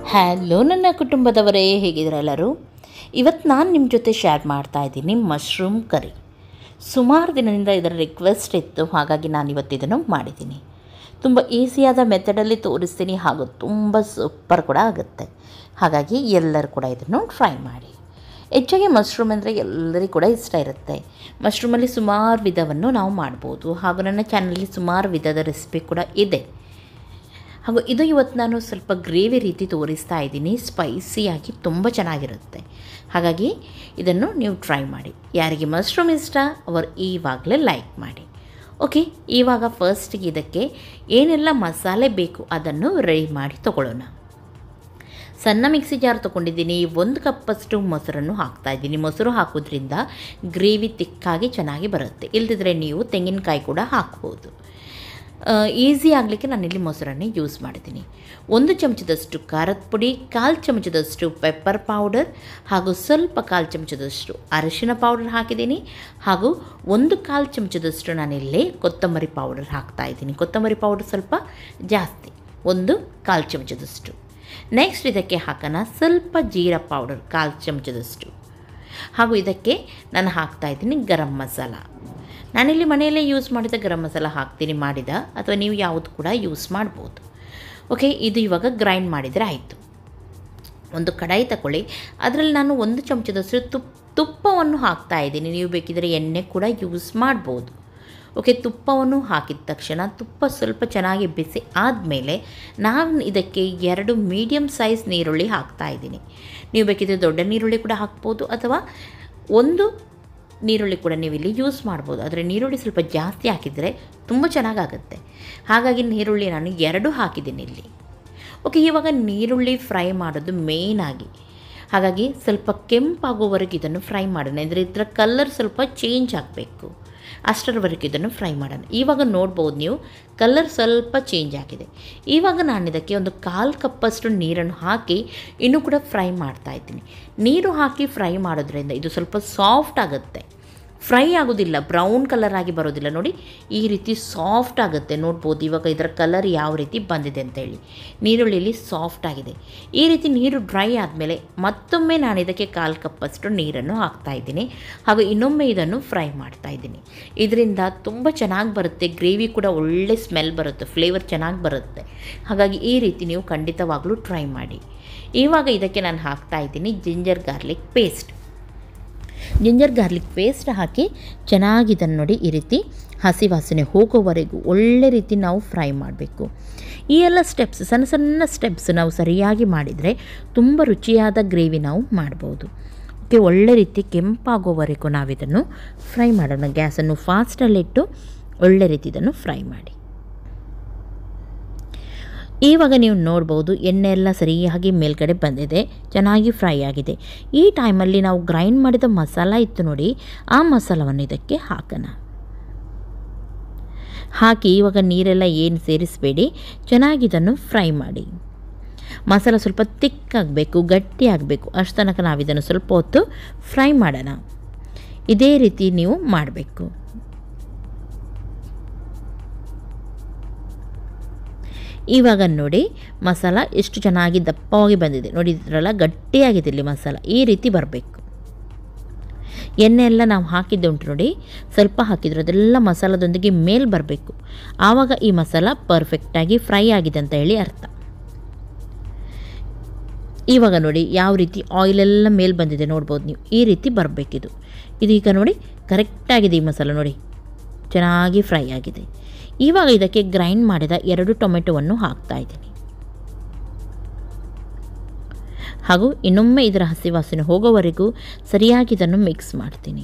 hello ನನ್ನ ಕುಟುಂಬದವರೇ ಹೇಗಿದ್ದಾರೆ ಎಲ್ಲರೂ ಇವತ್ತು ನಾನು ನಿಮ್ಮ ಜೊತೆ ಶೇರ್ ಮಾಡ್ತಾ ಇದ್ದೀನಿ ಮಶ್ರೂಮ್ ಕರಿ ಸುಮಾರು ದಿನದಿಂದ ಇದರ ರಿಕ್ವೆಸ್ಟ್ ಇತ್ತು ಹಾಗಾಗಿ ನಾನು ಇವತ್ತು ಇದನ್ನು ಮಾಡಿದ್ದೀನಿ ತುಂಬ ಈಸಿಯಾದ ಮೆಥಡಲ್ಲಿ ತೋರಿಸ್ತೀನಿ ಹಾಗೂ ತುಂಬ ಸೂಪರ್ ಕೂಡ ಆಗುತ್ತೆ ಹಾಗಾಗಿ ಎಲ್ಲರೂ ಕೂಡ ಇದನ್ನು ಟ್ರೈ ಮಾಡಿ ಹೆಚ್ಚಾಗಿ ಮಶ್ರೂಮ್ ಅಂದರೆ ಎಲ್ಲರಿಗೂ ಕೂಡ ಇಷ್ಟ ಇರುತ್ತೆ ಮಶ್ರೂಮಲ್ಲಿ ಸುಮಾರು ವಿಧವನ್ನು ನಾವು ಮಾಡ್ಬೋದು ಹಾಗೂ ನನ್ನ ಚಾನಲಲ್ಲಿ ಸುಮಾರು ವಿಧದ ರೆಸಿಪಿ ಕೂಡ ಇದೆ ಹಾಗೂ ಇದು ಇವತ್ತು ನಾನು ಸ್ವಲ್ಪ ಗ್ರೇವಿ ರೀತಿ ತೋರಿಸ್ತಾ ಇದ್ದೀನಿ ಸ್ಪೈಸಿಯಾಗಿ ತುಂಬ ಚೆನ್ನಾಗಿರುತ್ತೆ ಹಾಗಾಗಿ ಇದನ್ನು ನೀವು ಟ್ರೈ ಮಾಡಿ ಯಾರಿಗೆ ಮಶ್ರೂಮ್ ಇಷ್ಟ ಅವರು ಈವಾಗಲೇ ಲೈಕ್ ಮಾಡಿ ಓಕೆ ಇವಾಗ ಫಸ್ಟಿಗೆ ಇದಕ್ಕೆ ಏನೆಲ್ಲ ಮಸಾಲೆ ಬೇಕು ಅದನ್ನು ರೆಡಿ ಮಾಡಿ ತಗೊಳ್ಳೋಣ ಸಣ್ಣ ಮಿಕ್ಸಿ ಜಾರ್ ತೊಗೊಂಡಿದ್ದೀನಿ ಒಂದು ಕಪ್ಪಷ್ಟು ಮೊಸರನ್ನು ಹಾಕ್ತಾ ಇದ್ದೀನಿ ಮೊಸರು ಹಾಕೋದ್ರಿಂದ ಗ್ರೇವಿ ತಿಕ್ಕಾಗಿ ಚೆನ್ನಾಗಿ ಬರುತ್ತೆ ಇಲ್ಲದಿದ್ದರೆ ನೀವು ತೆಂಗಿನಕಾಯಿ ಕೂಡ ಹಾಕ್ಬೋದು ಈಸಿ ಆಗಲಿಕ್ಕೆ ನಾನಿಲ್ಲಿ ಮೊಸರನ್ನು ಯೂಸ್ ಮಾಡಿದ್ದೀನಿ ಒಂದು ಚಮಚದಷ್ಟು ಖಾರದ ಪುಡಿ ಕಾಲು ಚಮಚದಷ್ಟು ಪೆಪ್ಪರ್ ಪೌಡರ್ ಹಾಗೂ ಸ್ವಲ್ಪ ಕಾಲು ಚಮಚದಷ್ಟು ಅರಿಶಿನ ಪೌಡರ್ ಹಾಕಿದ್ದೀನಿ ಹಾಗೂ ಒಂದು ಕಾಲು ಚಮಚದಷ್ಟು ನಾನಿಲ್ಲಿ ಕೊತ್ತಂಬರಿ ಪೌಡರ್ ಹಾಕ್ತಾ ಇದ್ದೀನಿ ಕೊತ್ತಂಬರಿ ಪೌಡರ್ ಸ್ವಲ್ಪ ಜಾಸ್ತಿ ಒಂದು ಕಾಲು ಚಮಚದಷ್ಟು ನೆಕ್ಸ್ಟ್ ಇದಕ್ಕೆ ಹಾಕೋಣ ಸ್ವಲ್ಪ ಜೀರಾ ಪೌಡರ್ ಕಾಲು ಚಮಚದಷ್ಟು ಹಾಗೂ ಇದಕ್ಕೆ ನಾನು ಹಾಕ್ತಾ ಇದ್ದೀನಿ ಗರಂ ಮಸಾಲ ನಾನಿಲ್ಲಿ ಮನೆಯಲ್ಲೇ ಯೂಸ್ ಮಾಡಿದ ಗರಂ ಮಸಾಲ ಹಾಕ್ತೀನಿ ಮಾಡಿದ ಅಥವಾ ನೀವು ಯಾವುದು ಕೂಡ ಯೂಸ್ ಮಾಡ್ಬೋದು ಓಕೆ ಇದು ಇವಾಗ ಗ್ರೈಂಡ್ ಮಾಡಿದರೆ ಆಯಿತು ಒಂದು ಕಡಾಯಿ ತಗೊಳ್ಳಿ ಅದರಲ್ಲಿ ನಾನು ಒಂದು ಚಮಚದಷ್ಟು ತುಪ್ಪ ತುಪ್ಪವನ್ನು ಹಾಕ್ತಾ ಇದ್ದೀನಿ ನೀವು ಬೇಕಿದ್ದರೆ ಎಣ್ಣೆ ಕೂಡ ಯೂಸ್ ಮಾಡ್ಬೋದು ಓಕೆ ತುಪ್ಪವನ್ನು ಹಾಕಿದ ತಕ್ಷಣ ತುಪ್ಪ ಸ್ವಲ್ಪ ಚೆನ್ನಾಗಿ ಬಿಸಿ ಆದಮೇಲೆ ನಾನು ಇದಕ್ಕೆ ಎರಡು ಮೀಡಿಯಮ್ ಸೈಜ್ ನೀರುಳ್ಳಿ ಹಾಕ್ತಾ ಇದ್ದೀನಿ ನೀವು ಬೇಕಿದ್ದರೆ ದೊಡ್ಡ ನೀರುಳ್ಳಿ ಕೂಡ ಹಾಕ್ಬೋದು ಅಥವಾ ಒಂದು ನೀರುಳ್ಳಿ ಕೂಡ ನೀವು ಇಲ್ಲಿ ಯೂಸ್ ಮಾಡ್ಬೋದು ಆದರೆ ನೀರುಳ್ಳಿ ಸ್ವಲ್ಪ ಜಾಸ್ತಿ ಹಾಕಿದರೆ ತುಂಬ ಚೆನ್ನಾಗಾಗುತ್ತೆ ಹಾಗಾಗಿ ನೀರುಳ್ಳಿ ನಾನು ಎರಡು ಹಾಕಿದ್ದೀನಿ ಇಲ್ಲಿ ಓಕೆ ಇವಾಗ ನೀರುಳ್ಳಿ ಫ್ರೈ ಮಾಡೋದು ಮೇಯ್ನಾಗಿ ಹಾಗಾಗಿ ಸ್ವಲ್ಪ ಕೆಂಪಾಗೋವರೆಗೆ ಇದನ್ನು ಫ್ರೈ ಮಾಡೋಣ ಅಂದರೆ ಇದರ ಕಲರ್ ಸ್ವಲ್ಪ ಚೇಂಜ್ ಆಗಬೇಕು ಅಷ್ಟರವರೆಗೆ ಇದನ್ನು ಫ್ರೈ ಮಾಡೋಣ ಇವಾಗ ನೋಡ್ಬೋದು ನೀವು ಕಲರ್ ಸ್ವಲ್ಪ ಚೇಂಜ್ ಆಗಿದೆ ಇವಾಗ ನಾನು ಇದಕ್ಕೆ ಒಂದು ಕಾಲು ಕಪ್ಪಷ್ಟು ನೀರನ್ನು ಹಾಕಿ ಇನ್ನೂ ಕೂಡ ಫ್ರೈ ಮಾಡ್ತಾ ಇದ್ದೀನಿ ನೀರು ಹಾಕಿ ಫ್ರೈ ಮಾಡೋದ್ರಿಂದ ಇದು ಸ್ವಲ್ಪ ಸಾಫ್ಟ್ ಆಗುತ್ತೆ ಫ್ರೈ ಆಗೋದಿಲ್ಲ ಬ್ರೌನ್ ಕಲರ್ ಆಗಿ ಬರೋದಿಲ್ಲ ನೋಡಿ ಈ ರೀತಿ ಸಾಫ್ಟ್ ಆಗುತ್ತೆ ನೋಡ್ಬೋದು ಇವಾಗ ಇದರ ಕಲರ್ ಯಾವ ರೀತಿ ಬಂದಿದೆ ಅಂತೇಳಿ ನೀರುಳ್ಳಿಯಲ್ಲಿ ಸಾಫ್ಟ್ ಆಗಿದೆ ಈ ರೀತಿ ನೀರು ಡ್ರೈ ಆದಮೇಲೆ ಮತ್ತೊಮ್ಮೆ ನಾನು ಇದಕ್ಕೆ ಕಾಲು ಕಪ್ಪಷ್ಟು ನೀರನ್ನು ಹಾಕ್ತಾ ಇದ್ದೀನಿ ಹಾಗೂ ಇನ್ನೊಮ್ಮೆ ಇದನ್ನು ಫ್ರೈ ಮಾಡ್ತಾ ಇದ್ದೀನಿ ಇದರಿಂದ ತುಂಬ ಚೆನ್ನಾಗಿ ಬರುತ್ತೆ ಗ್ರೇವಿ ಕೂಡ ಒಳ್ಳೆ ಸ್ಮೆಲ್ ಬರುತ್ತೆ ಫ್ಲೇವರ್ ಚೆನ್ನಾಗಿ ಬರುತ್ತೆ ಹಾಗಾಗಿ ಈ ರೀತಿ ನೀವು ಖಂಡಿತವಾಗಲೂ ಟ್ರೈ ಮಾಡಿ ಇವಾಗ ಇದಕ್ಕೆ ನಾನು ಹಾಕ್ತಾ ಇದ್ದೀನಿ ginger garlic paste ginger garlic paste ಹಾಕಿ ಚೆನ್ನಾಗಿ ಇದನ್ನು ನೋಡಿ ಈ ರೀತಿ ಹಸಿ ವಾಸನೆ ಹೋಗೋವರೆಗೂ ಒಳ್ಳೆ ರೀತಿ ನಾವು ಫ್ರೈ ಮಾಡಬೇಕು ಈ ಎಲ್ಲ ಸ್ಟೆಪ್ಸ್ ಸಣ್ಣ ಸಣ್ಣ ಸ್ಟೆಪ್ಸ್ ನಾವು ಸರಿಯಾಗಿ ಮಾಡಿದರೆ ತುಂಬ ರುಚಿಯಾದ ಗ್ರೇವಿ ನಾವು ಮಾಡ್ಬೋದು ಓಕೆ ಒಳ್ಳೆ ರೀತಿ ಕೆಂಪಾಗೋವರೆಗೂ ನಾವಿದನ್ನು ಫ್ರೈ ಮಾಡೋಣ ಗ್ಯಾಸನ್ನು ಫಾಸ್ಟಲ್ಲಿಟ್ಟು ಒಳ್ಳೆ ರೀತಿ ಇದನ್ನು ಫ್ರೈ ಮಾಡಿ ಇವಾಗ ನೀವು ನೋಡ್ಬೋದು ಎಣ್ಣೆ ಎಲ್ಲ ಸರಿಯಾಗಿ ಮೇಲ್ಗಡೆ ಬಂದಿದೆ ಚೆನ್ನಾಗಿ ಫ್ರೈ ಆಗಿದೆ ಈ ಟೈಮಲ್ಲಿ ನಾವು ಗ್ರೈಂಡ್ ಮಾಡಿದ ಮಸಾಲ ಇತ್ತು ನೋಡಿ ಆ ಮಸಾಲವನ್ನು ಇದಕ್ಕೆ ಹಾಕೋಣ ಹಾಕಿ ಇವಾಗ ನೀರೆಲ್ಲ ಏನು ಸೇರಿಸಬೇಡಿ ಚೆನ್ನಾಗಿ ಇದನ್ನು ಫ್ರೈ ಮಾಡಿ ಮಸಾಲ ಸ್ವಲ್ಪ ತಿಕ್ಕಾಗಬೇಕು ಗಟ್ಟಿ ಆಗಬೇಕು ಅಷ್ಟು ತನಕ ನಾವು ಇದನ್ನು ಸ್ವಲ್ಪ ಹೊತ್ತು ಫ್ರೈ ಮಾಡೋಣ ಇದೇ ರೀತಿ ನೀವು ಮಾಡಬೇಕು ಇವಾಗ ನೋಡಿ ಮಸಾಲ ಎಷ್ಟು ಚೆನ್ನಾಗಿ ದಪ್ಪವಾಗಿ ಬಂದಿದೆ ನೋಡಿ ಇದರಲ್ಲ ಗಟ್ಟಿಯಾಗಿದೆ ಇಲ್ಲಿ ಮಸಾಲ ಈ ರೀತಿ ಬರಬೇಕು ಎಣ್ಣೆ ಎಲ್ಲ ನಾವು ಹಾಕಿದ್ದೆ ಉಂಟು ನೋಡಿ ಸ್ವಲ್ಪ ಹಾಕಿದ್ರು ಅದೆಲ್ಲ ಮಸಾಲದೊಂದಿಗೆ ಮೇಲೆ ಬರಬೇಕು ಆವಾಗ ಈ ಮಸಾಲ ಪರ್ಫೆಕ್ಟಾಗಿ ಫ್ರೈ ಆಗಿದೆ ಅಂತ ಹೇಳಿ ಅರ್ಥ ಇವಾಗ ನೋಡಿ ಯಾವ ರೀತಿ ಆಯಿಲೆಲ್ಲ ಮೇಲೆ ಬಂದಿದೆ ನೋಡ್ಬೋದು ನೀವು ಈ ರೀತಿ ಬರಬೇಕಿದು ಇದೀಗ ನೋಡಿ ಕರೆಕ್ಟಾಗಿದೆ ಈ ಮಸಾಲ ನೋಡಿ ಚೆನ್ನಾಗಿ ಫ್ರೈ ಆಗಿದೆ ಇವಾಗ ಇದಕ್ಕೆ ಗ್ರೈಂಡ್ ಮಾಡಿದ ಎರಡು ಟೊಮೆಟೊವನ್ನು ಹಾಕ್ತಾ ಇದ್ದೀನಿ ಹಾಗೂ ಇನ್ನೊಮ್ಮೆ ಇದರ ಹಸಿ ವಾಸನೆ ಹೋಗೋವರೆಗೂ ಸರಿಯಾಗಿ ಇದನ್ನು ಮಿಕ್ಸ್ ಮಾಡ್ತೀನಿ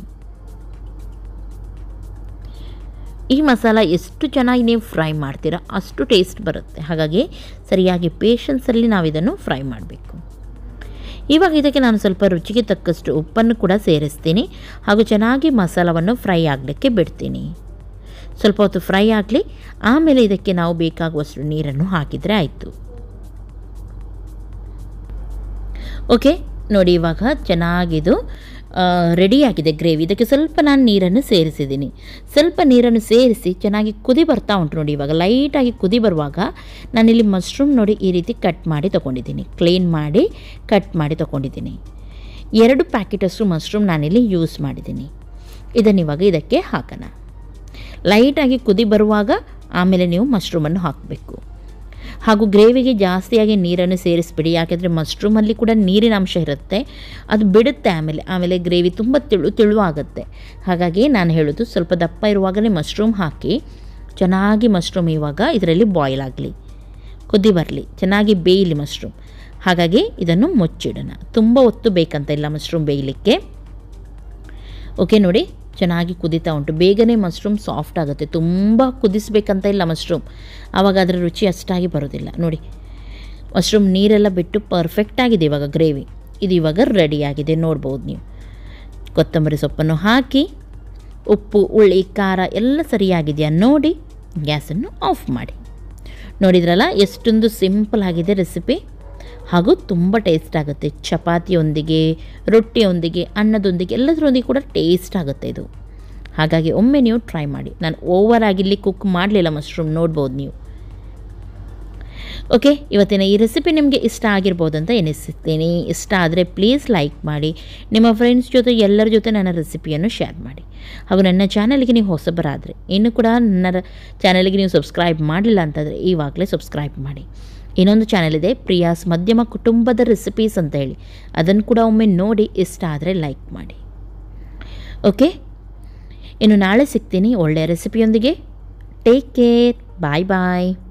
ಈ ಮಸಾಲ ಎಷ್ಟು ಚೆನ್ನಾಗಿ ನೀವು ಫ್ರೈ ಮಾಡ್ತೀರಾ ಅಷ್ಟು ಟೇಸ್ಟ್ ಬರುತ್ತೆ ಹಾಗಾಗಿ ಸರಿಯಾಗಿ ಪೇಷನ್ಸಲ್ಲಿ ನಾವು ಇದನ್ನು ಫ್ರೈ ಮಾಡಬೇಕು ಇವಾಗ ಇದಕ್ಕೆ ನಾನು ಸ್ವಲ್ಪ ರುಚಿಗೆ ತಕ್ಕಷ್ಟು ಉಪ್ಪನ್ನು ಕೂಡ ಸೇರಿಸ್ತೀನಿ ಹಾಗೂ ಚೆನ್ನಾಗಿ ಮಸಾಲವನ್ನು ಫ್ರೈ ಆಗಲಿಕ್ಕೆ ಬಿಡ್ತೀನಿ ಸ್ವಲ್ಪ ಹೊತ್ತು ಫ್ರೈ ಆಗಲಿ ಆಮೇಲೆ ಇದಕ್ಕೆ ನಾವು ಬೇಕಾಗುವಷ್ಟು ನೀರನ್ನು ಹಾಕಿದರೆ ಆಯಿತು ಓಕೆ ನೋಡಿ ಇವಾಗ ಚೆನ್ನಾಗಿದು ರೆಡಿಯಾಗಿದೆ ಗ್ರೇವಿ ಇದಕ್ಕೆ ಸ್ವಲ್ಪ ನಾನು ನೀರನ್ನು ಸೇರಿಸಿದ್ದೀನಿ ಸ್ವಲ್ಪ ನೀರನ್ನು ಸೇರಿಸಿ ಚೆನ್ನಾಗಿ ಕುದಿ ಬರ್ತಾ ಉಂಟು ನೋಡಿ ಇವಾಗ ಲೈಟಾಗಿ ಕುದಿ ಬರುವಾಗ ನಾನಿಲ್ಲಿ ಮಶ್ರೂಮ್ ನೋಡಿ ಈ ರೀತಿ ಕಟ್ ಮಾಡಿ ತೊಗೊಂಡಿದ್ದೀನಿ ಕ್ಲೀನ್ ಮಾಡಿ ಕಟ್ ಮಾಡಿ ತೊಗೊಂಡಿದ್ದೀನಿ ಎರಡು ಪ್ಯಾಕೆಟಷ್ಟು ಮಶ್ರೂಮ್ ನಾನಿಲ್ಲಿ ಯೂಸ್ ಮಾಡಿದ್ದೀನಿ ಇದನ್ನು ಇವಾಗ ಇದಕ್ಕೆ ಹಾಕೋಣ ಲೈಟಾಗಿ ಕುದಿ ಬರುವಾಗ ಆಮೇಲೆ ನೀವು ಮಶ್ರೂಮನ್ನು ಹಾಕಬೇಕು ಹಾಗೂ ಗ್ರೇವಿಗೆ ಜಾಸ್ತಿಯಾಗಿ ನೀರನ್ನು ಸೇರಿಸ್ಬಿಡಿ ಯಾಕೆಂದರೆ ಮಶ್ರೂಮಲ್ಲಿ ಕೂಡ ನೀರಿನ ಅಂಶ ಇರುತ್ತೆ ಅದು ಬಿಡುತ್ತೆ ಆಮೇಲೆ ಆಮೇಲೆ ಗ್ರೇವಿ ತುಂಬ ತಿಳು ತಿಳುವಾಗುತ್ತೆ ಹಾಗಾಗಿ ನಾನು ಹೇಳೋದು ಸ್ವಲ್ಪ ದಪ್ಪ ಇರುವಾಗಲೇ ಮಶ್ರೂಮ್ ಹಾಕಿ ಚೆನ್ನಾಗಿ ಮಶ್ರೂಮ್ ಇವಾಗ ಇದರಲ್ಲಿ ಬಾಯ್ಲ್ ಆಗಲಿ ಕುದಿ ಬರಲಿ ಚೆನ್ನಾಗಿ ಬೇಯಲಿ ಮಶ್ರೂಮ್ ಹಾಗಾಗಿ ಇದನ್ನು ಮುಚ್ಚಿಡೋಣ ತುಂಬ ಹೊತ್ತು ಬೇಕಂತ ಇಲ್ಲ ಮಶ್ರೂಮ್ ಬೇಯಲಿಕ್ಕೆ ಓಕೆ ನೋಡಿ ಚೆನ್ನಾಗಿ ಕುದೀತಾ ಉಂಟು ಬೇಗನೆ ಮಶ್ರೂಮ್ ಸಾಫ್ಟ್ ಆಗುತ್ತೆ ತುಂಬ ಕುದಿಸ್ಬೇಕಂತ ಇಲ್ಲ ಮಶ್ರೂಮ್ ಆವಾಗ ಅದರ ರುಚಿ ಅಷ್ಟಾಗಿ ಬರೋದಿಲ್ಲ ನೋಡಿ ಮಶ್ರೂಮ್ ನೀರೆಲ್ಲ ಬಿಟ್ಟು ಪರ್ಫೆಕ್ಟಾಗಿದೆ ಇವಾಗ ಗ್ರೇವಿ ಇದು ಇವಾಗ ರೆಡಿಯಾಗಿದೆ ನೋಡ್ಬೋದು ನೀವು ಕೊತ್ತಂಬರಿ ಸೊಪ್ಪನ್ನು ಹಾಕಿ ಉಪ್ಪು ಹುಳಿ ಖಾರ ಎಲ್ಲ ಸರಿಯಾಗಿದೆಯಾ ನೋಡಿ ಗ್ಯಾಸನ್ನು ಆಫ್ ಮಾಡಿ ನೋಡಿದ್ರಲ್ಲ ಎಷ್ಟೊಂದು ಸಿಂಪಲ್ ಆಗಿದೆ ರೆಸಿಪಿ ಹಾಗೂ ತುಂಬ ಟೇಸ್ಟ್ ಆಗುತ್ತೆ ಚಪಾತಿಯೊಂದಿಗೆ ರೊಟ್ಟಿಯೊಂದಿಗೆ ಅನ್ನದೊಂದಿಗೆ ಎಲ್ಲದರೊಂದಿಗೆ ಕೂಡ ಟೇಸ್ಟ್ ಆಗುತ್ತೆ ಇದು ಹಾಗಾಗಿ ಒಮ್ಮೆ ನೀವು ಟ್ರೈ ಮಾಡಿ ನಾನು ಓವರ್ ಆಗಿ ಇಲ್ಲಿ ಕುಕ್ ಮಾಡಲಿಲ್ಲ ಮಶ್ರೂಮ್ ನೋಡ್ಬೋದು ನೀವು ಓಕೆ ಇವತ್ತಿನ ಈ ರೆಸಿಪಿ ನಿಮಗೆ ಇಷ್ಟ ಆಗಿರ್ಬೋದು ಅಂತ ಎನಿಸುತ್ತೇನೆ ಇಷ್ಟ ಆದರೆ ಪ್ಲೀಸ್ ಲೈಕ್ ಮಾಡಿ ನಿಮ್ಮ ಫ್ರೆಂಡ್ಸ್ ಜೊತೆ ಎಲ್ಲರ ಜೊತೆ ನನ್ನ ರೆಸಿಪಿಯನ್ನು ಶೇರ್ ಮಾಡಿ ಹಾಗೂ ನನ್ನ ಚಾನಲ್ಗೆ ನೀವು ಹೊಸಬರಾದರೆ ಇನ್ನೂ ಕೂಡ ನನ್ನ ಚಾನಲ್ಗೆ ನೀವು ಸಬ್ಸ್ಕ್ರೈಬ್ ಮಾಡಿಲ್ಲ ಅಂತಂದರೆ ಇವಾಗಲೇ ಸಬ್ಸ್ಕ್ರೈಬ್ ಮಾಡಿ ಇನ್ನೊಂದು ಚಾನಲ್ ಇದೆ ಪ್ರಿಯಾಸ್ ಮಧ್ಯಮ ಕುಟುಂಬದ ರೆಸಿಪೀಸ್ ಅಂತ ಹೇಳಿ ಅದನ್ನು ಕೂಡ ಒಮ್ಮೆ ನೋಡಿ ಇಷ್ಟ ಆದರೆ ಲೈಕ್ ಮಾಡಿ ಓಕೆ ಇನ್ನು ನಾಳೆ ಸಿಗ್ತೀನಿ ಒಳ್ಳೆಯ ರೆಸಿಪಿಯೊಂದಿಗೆ ಟೇಕ್ ಕೇರ್ ಬಾಯ್ ಬಾಯ್